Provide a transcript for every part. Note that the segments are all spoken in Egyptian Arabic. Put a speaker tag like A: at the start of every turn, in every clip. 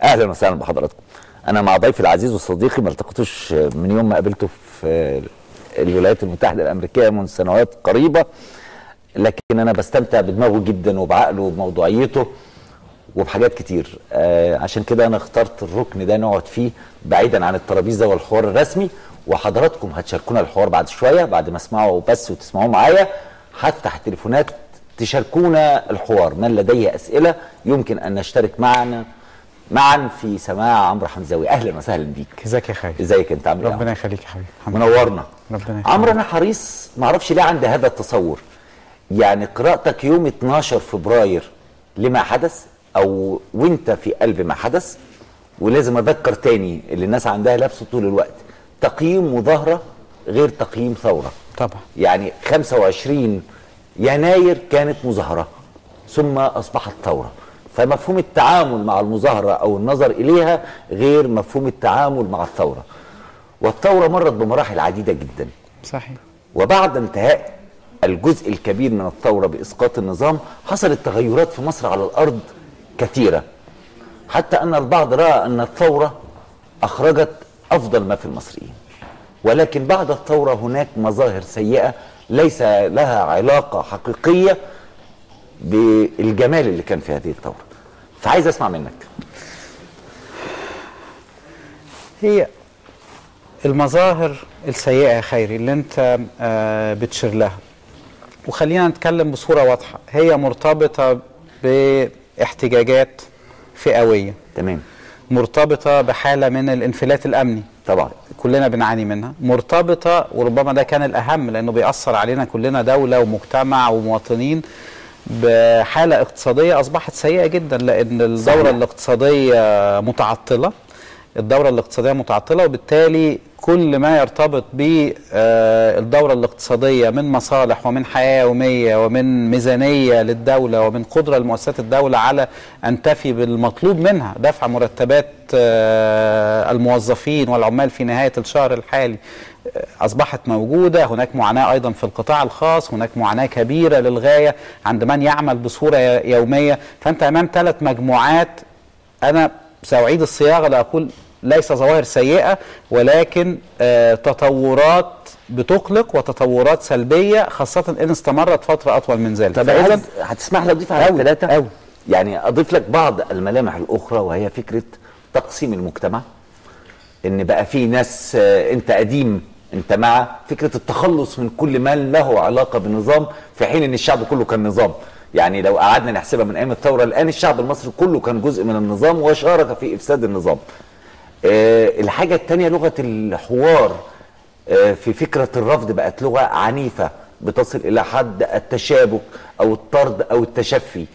A: اهلا وسهلا بحضراتكم انا مع ضيفي العزيز وصديقي ما التقيتوش من يوم ما قابلته في الولايات المتحده الامريكيه من سنوات قريبه لكن انا بستمتع بدماغه جدا وبعقله وبموضوعيته وبحاجات كتير آه عشان كده انا اخترت الركن ده نقعد فيه بعيدا عن الترابيزه والحوار الرسمي وحضراتكم هتشاركونا الحوار بعد شويه بعد ما اسمعوا بس وتسمعوا معايا هفتح التليفونات تشاركونا الحوار من لديه اسئله يمكن ان نشترك معنا معا في سماع عمرو حمزاوي اهلا وسهلا بيك
B: ازيك يا خالد
A: ازيك انت عامل ايه
B: ربنا يخليك يا حبيبي الحمد لله.
A: منورنا
B: ربنا يخليك.
A: عمرو انا حريص ما اعرفش ليه عندي هذا التصور يعني قراءتك يوم 12 فبراير لما حدث او وانت في قلب ما حدث ولازم اذكر تاني اللي الناس عندها لبسه طول الوقت تقييم مظاهره غير تقييم ثوره
B: طبعا
A: يعني 25 يناير كانت مظاهره ثم اصبحت ثوره فمفهوم التعامل مع المظاهره او النظر اليها غير مفهوم التعامل مع الثوره والثوره مرت بمراحل عديده جدا
B: صحيح
A: وبعد انتهاء الجزء الكبير من الثوره باسقاط النظام حصلت تغيرات في مصر على الارض كثيره حتى ان البعض راى ان الثوره اخرجت افضل ما في المصريين ولكن بعد الثوره هناك مظاهر سيئه ليس لها علاقه حقيقيه بالجمال اللي كان في هذه الثوره فعايز اسمع منك
B: هي المظاهر السيئة يا خيري اللي انت آه، بتشير لها وخلينا نتكلم بصورة واضحة هي مرتبطة باحتجاجات فئوية
A: تمام
B: مرتبطة بحالة من الانفلات الأمني
A: طبعا
B: كلنا بنعاني منها مرتبطة وربما ده كان الأهم لأنه بيأثر علينا كلنا دولة ومجتمع ومواطنين بحالة اقتصادية أصبحت سيئة جدا لأن الدورة
A: صحيح.
B: الاقتصادية متعطلة الدورة الاقتصادية متعطلة وبالتالي كل ما يرتبط بالدورة الاقتصادية من مصالح ومن حياة يومية ومن ميزانية للدولة ومن قدرة لمؤسسات الدولة على أن تفي بالمطلوب منها دفع مرتبات آه، الموظفين والعمال في نهاية الشهر الحالي آه، أصبحت موجودة هناك معاناة أيضا في القطاع الخاص هناك معاناة كبيرة للغاية عند من يعمل بصورة يومية فأنت أمام ثلاث مجموعات أنا سأعيد الصياغة لأقول ليس ظواهر سيئة ولكن آه، تطورات بتقلق وتطورات سلبية خاصة إن استمرت فترة أطول من ذلك
A: طب
B: فإذا
A: عايز هتسمح لي اضيف على
B: أوي،
A: الثلاثه
B: أوي.
A: يعني اضيف لك بعض الملامح الاخرى وهي فكره تقسيم المجتمع ان بقى في ناس آه، انت قديم انت مع فكره التخلص من كل ما له علاقه بالنظام في حين ان الشعب كله كان نظام يعني لو قعدنا نحسبها من ايام الثوره الان الشعب المصري كله كان جزء من النظام وشارك في افساد النظام آه، الحاجه الثانيه لغه الحوار آه، في فكره الرفض بقت لغه عنيفه بتصل الى حد التشابك او الطرد او التشفي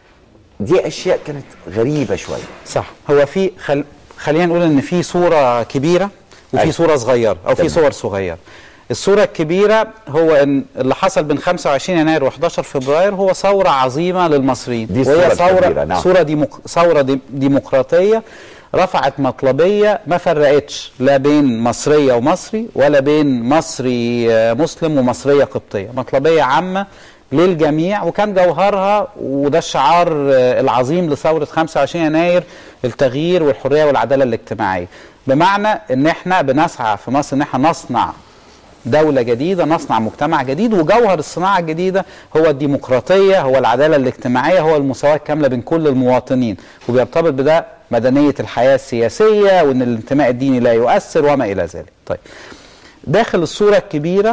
A: دي اشياء كانت غريبه شويه
B: صح هو في خل... خلينا نقول ان في صوره كبيره وفي
A: أيوة.
B: صوره صغيره او في
A: تمام.
B: صور صغيره الصوره الكبيره هو ان اللي حصل بين 25 يناير و11 فبراير هو ثوره عظيمه للمصريين
A: دي الصورة
B: وهي
A: الكبيرة،
B: ثوره
A: نعم.
B: صوره ديمق... ثوره دي... ديمقراطيه رفعت مطلبيه ما فرقتش لا بين مصريه ومصري ولا بين مصري آه، مسلم ومصريه قبطيه مطلبيه عامه للجميع وكان جوهرها وده الشعار آه، العظيم لثوره 25 يناير التغيير والحريه والعداله الاجتماعيه بمعنى ان احنا بنسعى في مصر ان احنا نصنع دولة جديدة نصنع مجتمع جديد وجوهر الصناعة الجديدة هو الديمقراطية هو العدالة الاجتماعية هو المساواة الكاملة بين كل المواطنين وبيرتبط بده مدنية الحياة السياسية وان الانتماء الديني لا يؤثر وما إلى ذلك طيب داخل الصورة الكبيرة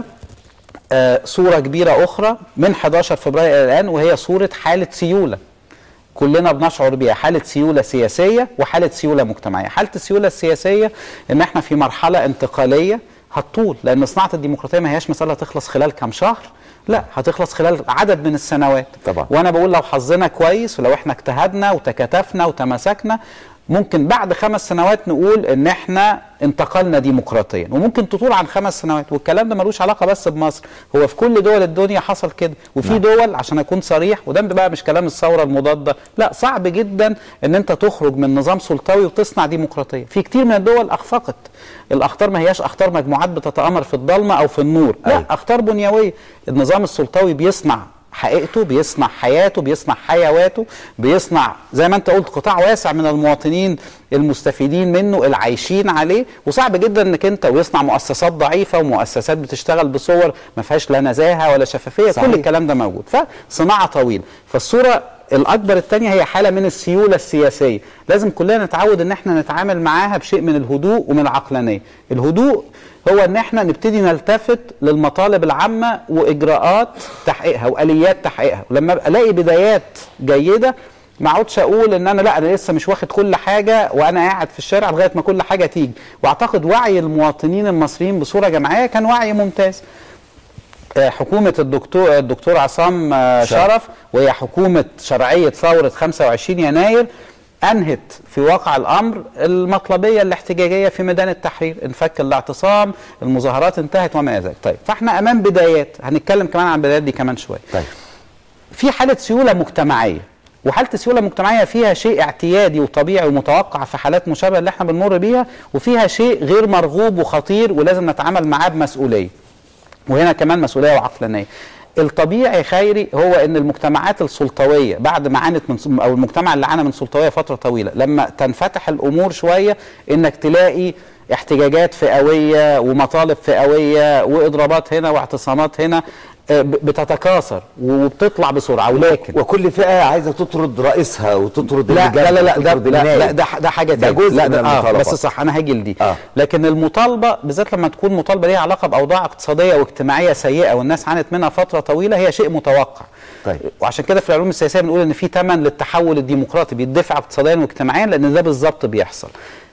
B: آه صورة كبيرة أخرى من 11 فبراير إلى الآن وهي صورة حالة سيولة كلنا بنشعر بيها حالة سيولة سياسية وحالة سيولة مجتمعية حالة السيولة السياسية ان احنا في مرحلة انتقالية هتطول لان صناعة الديمقراطية ما هياش مسألة تخلص خلال كام شهر لا هتخلص خلال عدد من السنوات
A: طبعا.
B: وانا بقول لو حظنا كويس ولو احنا اجتهدنا وتكاتفنا وتماسكنا ممكن بعد خمس سنوات نقول ان احنا انتقلنا ديمقراطيا وممكن تطول عن خمس سنوات والكلام ده ملوش علاقه بس بمصر هو في كل دول الدنيا حصل كده وفي
A: نعم.
B: دول عشان اكون صريح وده بقى مش كلام الثوره المضاده لا صعب جدا ان انت تخرج من نظام سلطوي وتصنع ديمقراطيه في كتير من الدول اخفقت الاخطار ما هياش اخطار مجموعات بتتامر في الضلمه او في النور لا
A: أيوة.
B: اخطار بنيويه النظام السلطوي بيصنع حقيقته بيصنع حياته بيصنع حيواته بيصنع زي ما انت قلت قطاع واسع من المواطنين المستفيدين منه العايشين عليه وصعب جدا انك انت ويصنع مؤسسات ضعيفه ومؤسسات بتشتغل بصور ما فيهاش لا نزاهه ولا شفافيه
A: صحيح.
B: كل الكلام ده موجود فصناعه طويله فالصوره الاكبر الثانيه هي حاله من السيوله السياسيه لازم كلنا نتعود ان احنا نتعامل معاها بشيء من الهدوء ومن العقلانيه الهدوء هو ان احنا نبتدي نلتفت للمطالب العامه واجراءات تحقيقها واليات تحقيقها ولما الاقي بدايات جيده ما اقعدش اقول ان انا لا انا لسه مش واخد كل حاجه وانا قاعد في الشارع لغايه ما كل حاجه تيجي واعتقد وعي المواطنين المصريين بصوره جماعيه كان وعي ممتاز آه، حكومة الدكتور الدكتور عصام آه،
A: شرف.
B: شرف وهي حكومة شرعية ثورة 25 يناير أنهت في واقع الأمر المطلبية الاحتجاجية في ميدان التحرير انفك الاعتصام المظاهرات انتهت وما إلى ذلك طيب فاحنا أمام بدايات هنتكلم كمان عن بدايات دي كمان شوية
A: طيب
B: في حالة سيولة مجتمعية وحالة السيولة المجتمعية فيها شيء اعتيادي وطبيعي ومتوقع في حالات مشابهة اللي احنا بنمر بيها وفيها شيء غير مرغوب وخطير ولازم نتعامل معاه بمسؤولية وهنا كمان مسؤوليه وعقلانيه الطبيعي خيري هو ان المجتمعات السلطويه بعد ما عانت من او المجتمع اللي عانى من سلطويه فتره طويله لما تنفتح الامور شويه انك تلاقي احتجاجات فئويه ومطالب فئويه واضرابات هنا واعتصامات هنا آه، ب- بتتكاثر وبتطلع بسرعه ولكن
A: وكل فئه عايزه تطرد رئيسها وتطرد
B: لا
A: اللجان
B: لا لا لا ده
A: وتطرد
B: لا, لا
A: النائب.
B: ده ده حاجه
A: ده
B: تاني
A: جزء
B: لا
A: من
B: ده آه
A: المطالبات.
B: بس صح انا هاجي لدي
A: آه.
B: لكن المطالبه بالذات لما تكون مطالبه ليها علاقه باوضاع اقتصاديه واجتماعيه سيئه والناس عانت منها فتره طويله هي شيء متوقع
A: طيب.
B: وعشان كده في العلوم السياسيه بنقول ان في ثمن للتحول الديمقراطي بيدفع اقتصاديا واجتماعيا لان ده بالظبط بيحصل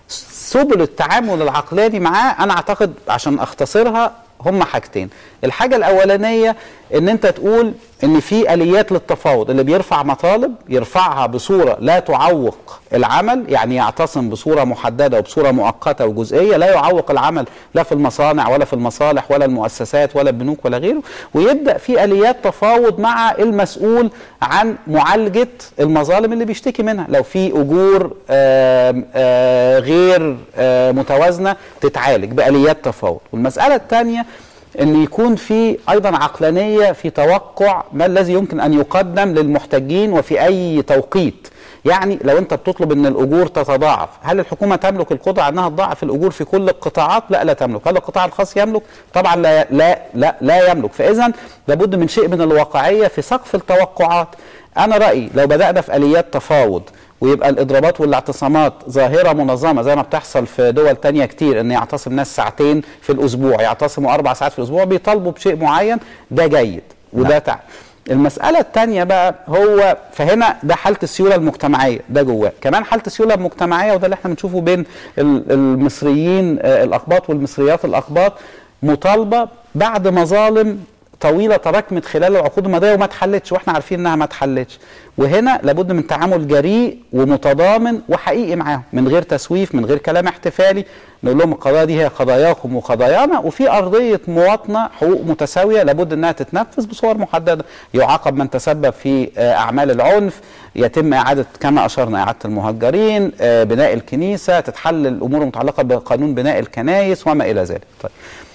B: سبل التعامل العقلاني معاه انا اعتقد عشان اختصرها هم حاجتين الحاجة الأولانية إن أنت تقول إن في آليات للتفاوض اللي بيرفع مطالب يرفعها بصورة لا تعوق العمل يعني يعتصم بصورة محددة وبصورة مؤقتة وجزئية لا يعوق العمل لا في المصانع ولا في المصالح ولا المؤسسات ولا البنوك ولا غيره ويبدأ في آليات تفاوض مع المسؤول عن معالجة المظالم اللي بيشتكي منها لو في أجور آم، آه، غير آه، متوازنة تتعالج بآليات تفاوض والمسألة الثانية ان يكون في ايضا عقلانيه في توقع ما الذي يمكن ان يقدم للمحتجين وفي اي توقيت يعني لو انت بتطلب ان الاجور تتضاعف هل الحكومه تملك القدره على انها تضاعف الاجور في كل القطاعات لا لا تملك هل القطاع الخاص يملك طبعا لا لا لا, لا يملك فاذا لابد من شيء من الواقعيه في سقف التوقعات انا رايي لو بدانا في اليات تفاوض ويبقى الاضرابات والاعتصامات ظاهره منظمه زي ما بتحصل في دول تانية كتير ان يعتصم ناس ساعتين في الاسبوع يعتصموا اربع ساعات في الاسبوع بيطالبوا بشيء معين ده جيد وده
A: نعم.
B: تعب المسألة الثانية بقى هو فهنا ده حالة السيولة المجتمعية ده جواه كمان حالة السيولة المجتمعية وده اللي احنا بنشوفه بين ال- المصريين آه، الأقباط والمصريات الأقباط مطالبة بعد مظالم طويله تراكمت خلال العقود الماضيه وما اتحلتش واحنا عارفين انها ما اتحلتش وهنا لابد من تعامل جريء ومتضامن وحقيقي معاهم من غير تسويف من غير كلام احتفالي نقول لهم القضايا دي هي قضاياكم وقضايانا وفي ارضيه مواطنه حقوق متساويه لابد انها تتنفذ بصور محدده يعاقب من تسبب في آه، اعمال العنف يتم اعاده كما اشرنا اعاده المهجرين آه، بناء الكنيسه تتحل الامور المتعلقه بقانون بناء الكنائس وما الى ذلك طيب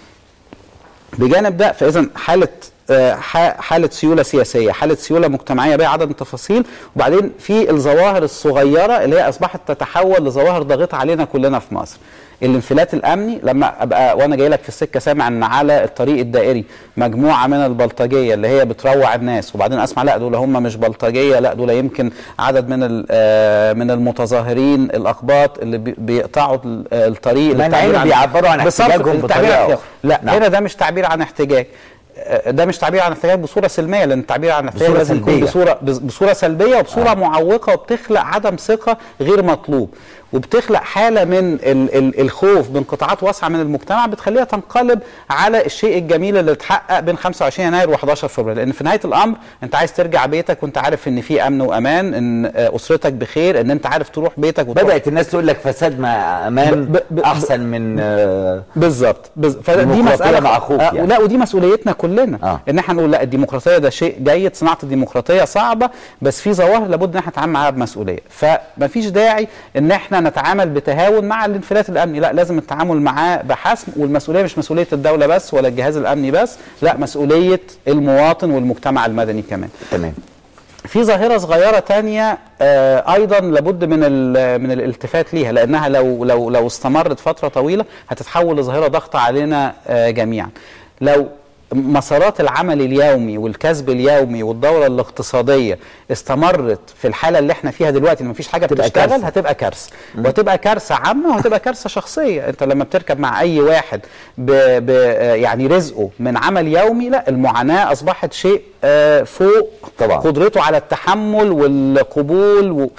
B: بجانب ده فاذا حاله آه، ح- حاله سيوله سياسيه حاله سيوله مجتمعيه بها عدد من التفاصيل وبعدين في الظواهر الصغيره اللي هي اصبحت تتحول لظواهر ضاغطه علينا كلنا في مصر الانفلات الامني لما ابقى وانا جاي لك في السكه سامع ان على الطريق الدائري مجموعه من البلطجيه اللي هي بتروع الناس وبعدين اسمع لا دول هم مش بلطجيه لا دول يمكن عدد من ال- آه، من المتظاهرين الاقباط اللي بي- بيقطعوا ال- آه، الطريق
A: مع إن
B: للتعبير
A: هنا
B: عن-
A: بيعبروا عن
B: بالظبط،
A: احتجاجهم
B: التعبير عن
A: بطريقة
B: احتجاج. لا
A: نعم.
B: هنا ده مش تعبير عن احتجاج آه، ده مش تعبير عن احتجاج بصوره سلميه لان التعبير عن احتجاج
A: بصورة
B: لازم يكون
A: سلبية.
B: بصوره بص- بصوره سلبيه وبصوره آه. معوقه وبتخلق عدم ثقه غير مطلوب وبتخلق حاله من ال ال الخوف من قطاعات واسعه من المجتمع بتخليها تنقلب على الشيء الجميل اللي اتحقق بين 25 يناير و11 فبراير لان في نهايه الامر انت عايز ترجع بيتك وانت عارف ان في امن وامان ان آه، اسرتك بخير ان انت عارف تروح بيتك وتروح
A: بدات الناس تقول لك فساد مع امان
B: ب- ب- ب-
A: احسن من آه،
B: بالظبط بز... فدي
A: ديمقراطية
B: مساله
A: مع أخوك
B: آه
A: يعني.
B: لا ودي مسؤوليتنا كلنا
A: آه.
B: ان احنا نقول لا الديمقراطيه ده شيء جيد صناعه الديمقراطيه صعبه بس في ظواهر لابد ان احنا نتعامل معاها بمسؤوليه فمفيش داعي ان احنا اننا نتعامل بتهاون مع الانفلات الامني لا لازم التعامل معاه بحسم والمسؤوليه مش مسؤوليه الدوله بس ولا الجهاز الامني بس لا مسؤوليه المواطن والمجتمع المدني كمان
A: تمام
B: في ظاهرة صغيرة تانية آه، أيضا لابد من ال- من الالتفات ليها لأنها لو لو لو استمرت فترة طويلة هتتحول لظاهرة ضغط علينا آه، جميعا. لو مسارات العمل اليومي والكسب اليومي والدورة الاقتصادية استمرت في الحالة اللي احنا فيها دلوقتي ان مفيش حاجة
A: تبقى
B: بتشتغل
A: كارثة.
B: هتبقى كارثة وهتبقى كارثة عامة وهتبقى كارثة شخصية انت لما بتركب مع اي واحد ب ب آه، يعني رزقه من عمل يومي لا المعاناة اصبحت شيء آه، فوق
A: طبعا.
B: قدرته على التحمل والقبول و...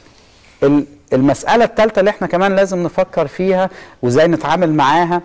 B: ال- المسألة الثالثة اللي احنا كمان لازم نفكر فيها وازاي نتعامل معاها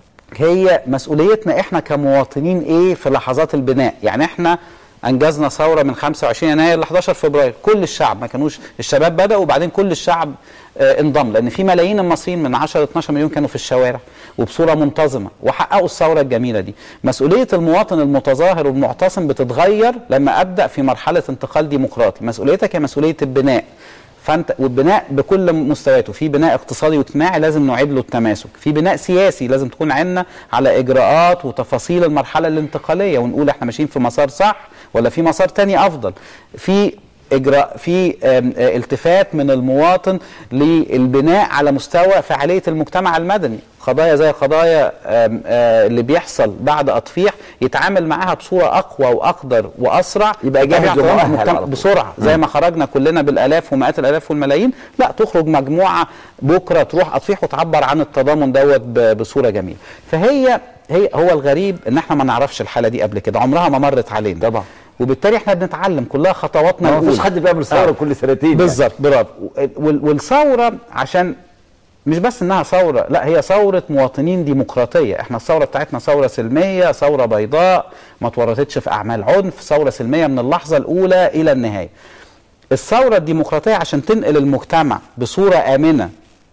B: هي مسؤوليتنا احنا كمواطنين ايه في لحظات البناء يعني احنا انجزنا ثوره من 25 يناير ل 11 فبراير كل الشعب ما كانوش الشباب بداوا وبعدين كل الشعب آه انضم لان في ملايين المصريين من 10 ل 12 مليون كانوا في الشوارع وبصوره منتظمه وحققوا الثوره الجميله دي مسؤوليه المواطن المتظاهر والمعتصم بتتغير لما ابدا في مرحله انتقال ديمقراطي مسؤوليتك هي مسؤوليه البناء فانت والبناء بكل مستوياته في بناء اقتصادي واجتماعي لازم نعيد له التماسك في بناء سياسي لازم تكون عندنا على اجراءات وتفاصيل المرحله الانتقاليه ونقول احنا ماشيين في مسار صح ولا في مسار تاني افضل في اجراء في آم، آه، التفات من المواطن للبناء على مستوى فعاليه المجتمع المدني قضايا زي قضايا آم، آه، اللي بيحصل بعد اطفيح يتعامل معاها بصوره اقوى واقدر واسرع
A: يبقى جاهز
B: طبيعة
A: ومؤهل
B: المجتمع
A: على طول.
B: بسرعه زي ما خرجنا كلنا بالالاف ومئات الالاف والملايين لا تخرج مجموعه بكره تروح اطفيح وتعبر عن التضامن دوت ب- بصوره جميله فهي هي هو الغريب ان احنا ما نعرفش الحاله دي قبل كده عمرها ما مرت علينا
A: طبعا.
B: وبالتالي احنا بنتعلم كلها خطواتنا
A: ما فيش
B: الأولى.
A: حد بيعمل ثوره
B: آه.
A: كل سنتين
B: بالظبط برافو وال- والثوره عشان مش بس انها ثوره لا هي ثوره مواطنين ديمقراطيه احنا الثوره بتاعتنا ثوره سلميه ثوره بيضاء ما تورطتش في اعمال عنف ثوره سلميه من اللحظه الاولى الى النهايه الثوره الديمقراطيه عشان تنقل المجتمع بصوره امنه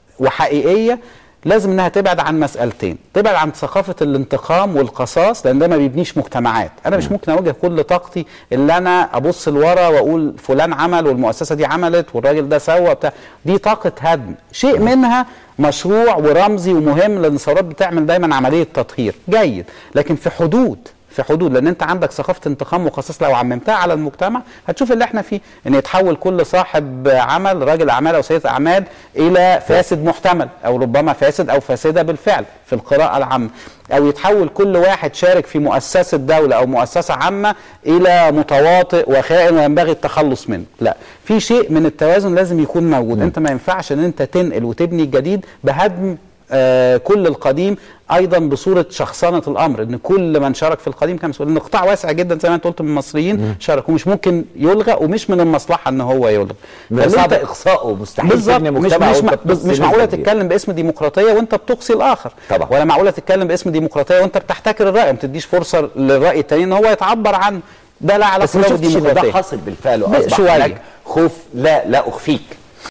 B: وحقيقيه لازم انها تبعد عن مسالتين تبعد عن ثقافه الانتقام والقصاص لان ده ما بيبنيش مجتمعات انا مش ممكن اوجه كل طاقتي اللي انا ابص لورا واقول فلان عمل والمؤسسه دي عملت والراجل ده سوى بتاع دي طاقه هدم شيء منها مشروع ورمزي ومهم لان الثورات بتعمل دايما عمليه تطهير جيد لكن في حدود في حدود لان انت عندك ثقافه انتقام وقصاص لو عممتها على المجتمع هتشوف اللي احنا فيه ان يتحول كل صاحب عمل راجل اعمال او سيد اعمال الى فاسد محتمل او ربما فاسد او فاسده بالفعل في القراءه العامه او يتحول كل واحد شارك في مؤسسه دوله او مؤسسه عامه الى متواطئ وخائن وينبغي التخلص منه لا في شيء من التوازن لازم يكون موجود انت ما ينفعش ان انت تنقل وتبني الجديد بهدم آه كل القديم ايضا بصوره شخصنه الامر ان كل من شارك في القديم كان مسؤول ان قطاع واسع جدا زي ما انت قلت من المصريين شاركوا مش ممكن يلغى ومش من المصلحه ان هو يلغى
A: من
B: فاللي
A: صعب
B: انت-
A: اقصائه مستحيل
B: بالظبط
A: تبني
B: مش
A: مجتمع
B: مش,
A: وأنت
B: مع-
A: بتقصي
B: مش معقوله
A: نسبة كبيرة.
B: تتكلم باسم ديمقراطيه وانت بتقصي الاخر
A: طبعا.
B: ولا معقوله تتكلم باسم ديمقراطيه وانت بتحتكر الراي ما تديش فرصه للراي التاني ان هو يتعبر عنه ده لا
A: بس
B: علاقه
A: ما
B: له
A: شفتش ان ده
B: بالديمقراطيه
A: حاصل بالفعل
B: ب-
A: واصبح
B: شوية.
A: هناك خوف لا لا اخفيك